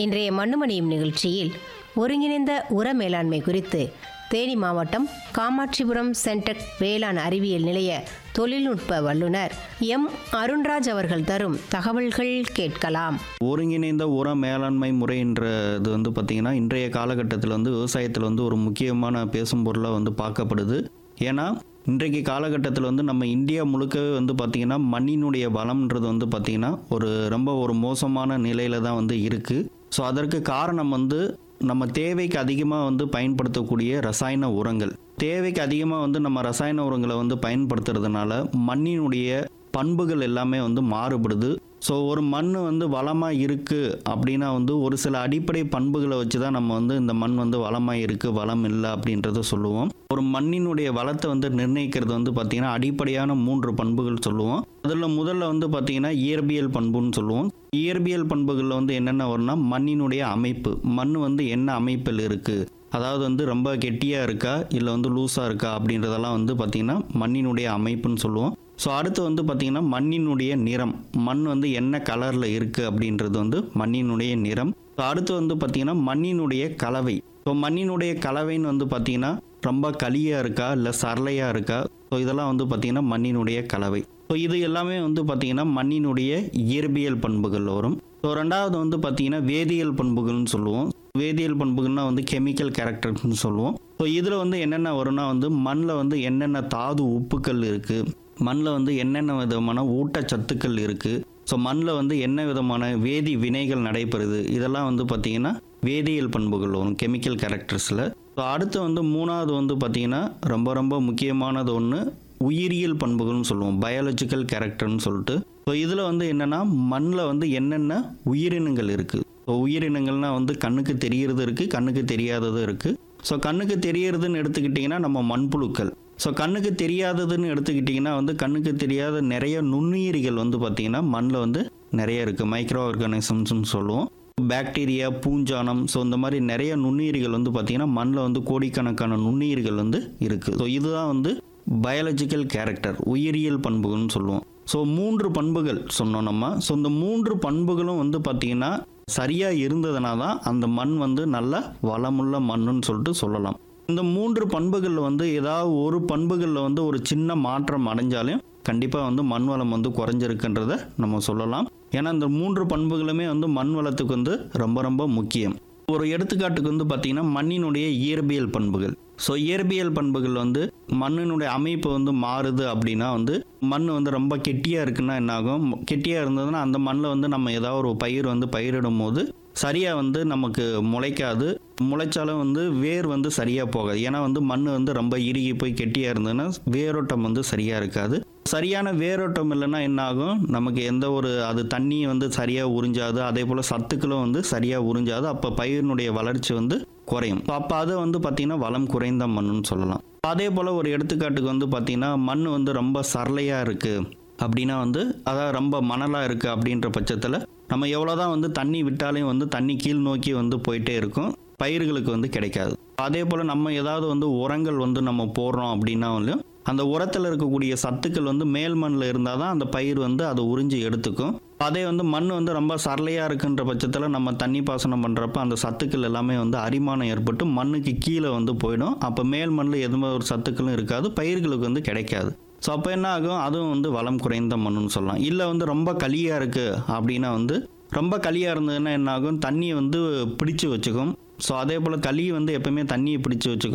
இன்றைய மண்ணுமணியும் நிகழ்ச்சியில் ஒருங்கிணைந்த உர மேலாண்மை குறித்து தேனி மாவட்டம் காமாட்சிபுரம் சென்டெக் வேளாண் அறிவியல் நிலைய தொழில்நுட்ப வல்லுநர் எம் அருண்ராஜ் அவர்கள் தரும் தகவல்கள் கேட்கலாம் ஒருங்கிணைந்த உர மேலாண்மை முறைன்றது வந்து பார்த்திங்கன்னா இன்றைய காலகட்டத்தில் வந்து விவசாயத்தில் வந்து ஒரு முக்கியமான பேசும் பொருளாக வந்து பார்க்கப்படுது ஏன்னா இன்றைக்கு காலகட்டத்தில் வந்து நம்ம இந்தியா முழுக்கவே வந்து பார்த்திங்கன்னா மண்ணினுடைய வளம்ன்றது வந்து பார்த்திங்கன்னா ஒரு ரொம்ப ஒரு மோசமான நிலையில தான் வந்து இருக்குது ஸோ அதற்கு காரணம் வந்து நம்ம தேவைக்கு அதிகமாக வந்து பயன்படுத்தக்கூடிய ரசாயன உரங்கள் தேவைக்கு அதிகமாக வந்து நம்ம ரசாயன உரங்களை வந்து பயன்படுத்துறதுனால மண்ணினுடைய பண்புகள் எல்லாமே வந்து மாறுபடுது ஸோ ஒரு மண் வந்து வளமாக இருக்குது அப்படின்னா வந்து ஒரு சில அடிப்படை பண்புகளை வச்சு தான் நம்ம வந்து இந்த மண் வந்து வளமாக இருக்குது வளம் இல்லை அப்படின்றத சொல்லுவோம் ஒரு மண்ணினுடைய வளத்தை வந்து நிர்ணயிக்கிறது வந்து பார்த்திங்கன்னா அடிப்படையான மூன்று பண்புகள் சொல்லுவோம் அதில் முதல்ல வந்து பார்த்திங்கன்னா இயற்பியல் பண்புன்னு சொல்லுவோம் இயற்பியல் பண்புகளில் வந்து என்னென்ன வரும்னா மண்ணினுடைய அமைப்பு மண் வந்து என்ன அமைப்பில் இருக்குது அதாவது வந்து ரொம்ப கெட்டியாக இருக்கா இல்லை வந்து லூஸாக இருக்கா அப்படின்றதெல்லாம் வந்து பார்த்திங்கன்னா மண்ணினுடைய அமைப்புன்னு சொல்லுவோம் ஸோ அடுத்து வந்து பார்த்திங்கன்னா மண்ணினுடைய நிறம் மண் வந்து என்ன கலரில் இருக்குது அப்படின்றது வந்து மண்ணினுடைய நிறம் ஸோ அடுத்து வந்து பார்த்திங்கன்னா மண்ணினுடைய கலவை ஸோ மண்ணினுடைய கலவைன்னு வந்து பார்த்திங்கன்னா ரொம்ப களியாக இருக்கா இல்லை சரளையாக இருக்கா ஸோ இதெல்லாம் வந்து பார்த்திங்கன்னா மண்ணினுடைய கலவை ஸோ இது எல்லாமே வந்து பார்த்திங்கன்னா மண்ணினுடைய இயற்பியல் பண்புகள் வரும் ஸோ ரெண்டாவது வந்து பார்த்திங்கன்னா வேதியியல் பண்புகள்னு சொல்லுவோம் வேதியியல் பண்புகள்னா வந்து கெமிக்கல் கேரக்டர்ஸ்னு சொல்லுவோம் ஸோ இதில் வந்து என்னென்ன வரும்னா வந்து மண்ணில் வந்து என்னென்ன தாது உப்புக்கள் இருக்குது மண்ணில் வந்து என்னென்ன விதமான ஊட்டச்சத்துக்கள் இருக்குது ஸோ மண்ணில் வந்து என்ன விதமான வேதி வினைகள் நடைபெறுது இதெல்லாம் வந்து பார்த்திங்கன்னா வேதியியல் பண்புகள் வரும் கெமிக்கல் கேரக்டர்ஸில் ஸோ அடுத்து வந்து மூணாவது வந்து பார்த்திங்கன்னா ரொம்ப ரொம்ப முக்கியமானது ஒன்று உயிரியல் பண்புகள்னு சொல்லுவோம் பயாலஜிக்கல் கேரக்டர்னு சொல்லிட்டு ஸோ இதில் வந்து என்னென்னா மண்ணில் வந்து என்னென்ன உயிரினங்கள் இருக்குது ஸோ உயிரினங்கள்னால் வந்து கண்ணுக்கு தெரியறது இருக்குது கண்ணுக்கு தெரியாததும் இருக்குது ஸோ கண்ணுக்கு தெரியறதுன்னு எடுத்துக்கிட்டிங்கன்னா நம்ம மண்புழுக்கள் ஸோ கண்ணுக்கு தெரியாததுன்னு எடுத்துக்கிட்டிங்கன்னா வந்து கண்ணுக்கு தெரியாத நிறைய நுண்ணுயிரிகள் வந்து பார்த்திங்கன்னா மண்ணில் வந்து நிறைய இருக்குது மைக்ரோ ஆர்கானிசம்ஸ்னு சொல்லுவோம் பாக்டீரியா பூஞ்சானம் ஸோ இந்த மாதிரி நிறைய நுண்ணுயிரிகள் வந்து பார்த்திங்கன்னா மண்ணில் வந்து கோடிக்கணக்கான நுண்ணுயிர்கள் வந்து இருக்குது ஸோ இதுதான் வந்து பயாலஜிக்கல் கேரக்டர் உயிரியல் பண்புகள்னு சொல்லுவோம் ஸோ மூன்று பண்புகள் சொன்னோம் நம்ம ஸோ இந்த மூன்று பண்புகளும் வந்து பார்த்திங்கன்னா சரியாக இருந்ததுனா தான் அந்த மண் வந்து நல்ல வளமுள்ள மண்ணுன்னு சொல்லிட்டு சொல்லலாம் இந்த மூன்று பண்புகளில் வந்து ஏதாவது ஒரு பண்புகளில் வந்து ஒரு சின்ன மாற்றம் அடைஞ்சாலும் கண்டிப்பாக வந்து மண் வளம் வந்து குறைஞ்சிருக்குன்றத நம்ம சொல்லலாம் ஏன்னா இந்த மூன்று பண்புகளுமே வந்து மண் வளத்துக்கு வந்து ரொம்ப ரொம்ப முக்கியம் ஒரு எடுத்துக்காட்டுக்கு வந்து பார்த்திங்கன்னா மண்ணினுடைய இயற்பியல் பண்புகள் ஸோ இயற்பியல் பண்புகள் வந்து மண்ணினுடைய அமைப்பு வந்து மாறுது அப்படின்னா வந்து மண் வந்து ரொம்ப கெட்டியாக இருக்குன்னா என்னாகும் கெட்டியாக இருந்ததுன்னா அந்த மண்ணில் வந்து நம்ம ஏதாவது ஒரு பயிர் வந்து பயிரிடும் போது சரியாக வந்து நமக்கு முளைக்காது முளைச்சாலும் வந்து வேர் வந்து சரியாக போகாது ஏன்னா வந்து மண் வந்து ரொம்ப இறுகி போய் கெட்டியாக இருந்ததுன்னா வேரோட்டம் வந்து சரியாக இருக்காது சரியான வேரோட்டம் இல்லைன்னா என்ன ஆகும் நமக்கு எந்த ஒரு அது தண்ணி வந்து சரியாக உறிஞ்சாது அதே போல் சத்துக்களும் வந்து சரியாக உறிஞ்சாது அப்போ பயிரினுடைய வளர்ச்சி வந்து குறையும் அப்போ அதை வந்து பார்த்திங்கன்னா வளம் குறைந்த மண்ணுன்னு சொல்லலாம் அதே போல் ஒரு எடுத்துக்காட்டுக்கு வந்து பார்த்திங்கன்னா மண் வந்து ரொம்ப சரளையாக இருக்குது அப்படின்னா வந்து அதாவது ரொம்ப மணலாக இருக்குது அப்படின்ற பட்சத்தில் நம்ம எவ்வளோ தான் வந்து தண்ணி விட்டாலையும் வந்து தண்ணி கீழ் நோக்கி வந்து போயிட்டே இருக்கும் பயிர்களுக்கு வந்து கிடைக்காது அதே போல் நம்ம ஏதாவது வந்து உரங்கள் வந்து நம்ம போடுறோம் அப்படின்னாலும் அந்த உரத்தில் இருக்கக்கூடிய சத்துக்கள் வந்து மேல் மண்ணில் இருந்தால் தான் அந்த பயிர் வந்து அதை உறிஞ்சி எடுத்துக்கும் அதே வந்து மண் வந்து ரொம்ப சரளையாக இருக்குன்ற பட்சத்தில் நம்ம தண்ணி பாசனம் பண்ணுறப்ப அந்த சத்துக்கள் எல்லாமே வந்து அரிமானம் ஏற்பட்டு மண்ணுக்கு கீழே வந்து போயிடும் அப்போ மேல் மண்ணில் எதுவுமே ஒரு சத்துக்களும் இருக்காது பயிர்களுக்கு வந்து கிடைக்காது ஸோ அப்போ என்ன ஆகும் அதுவும் வந்து வளம் குறைந்த மண்ணுன்னு சொல்லலாம் இல்லை வந்து ரொம்ப களியாக இருக்குது அப்படின்னா வந்து ரொம்ப களியாக இருந்ததுன்னா என்ன ஆகும் தண்ணியை வந்து பிடிச்சு வச்சுக்கும் ஸோ அதே போல் களி வந்து எப்பவுமே தண்ணியை பிடிச்சு வச்சுக்கும்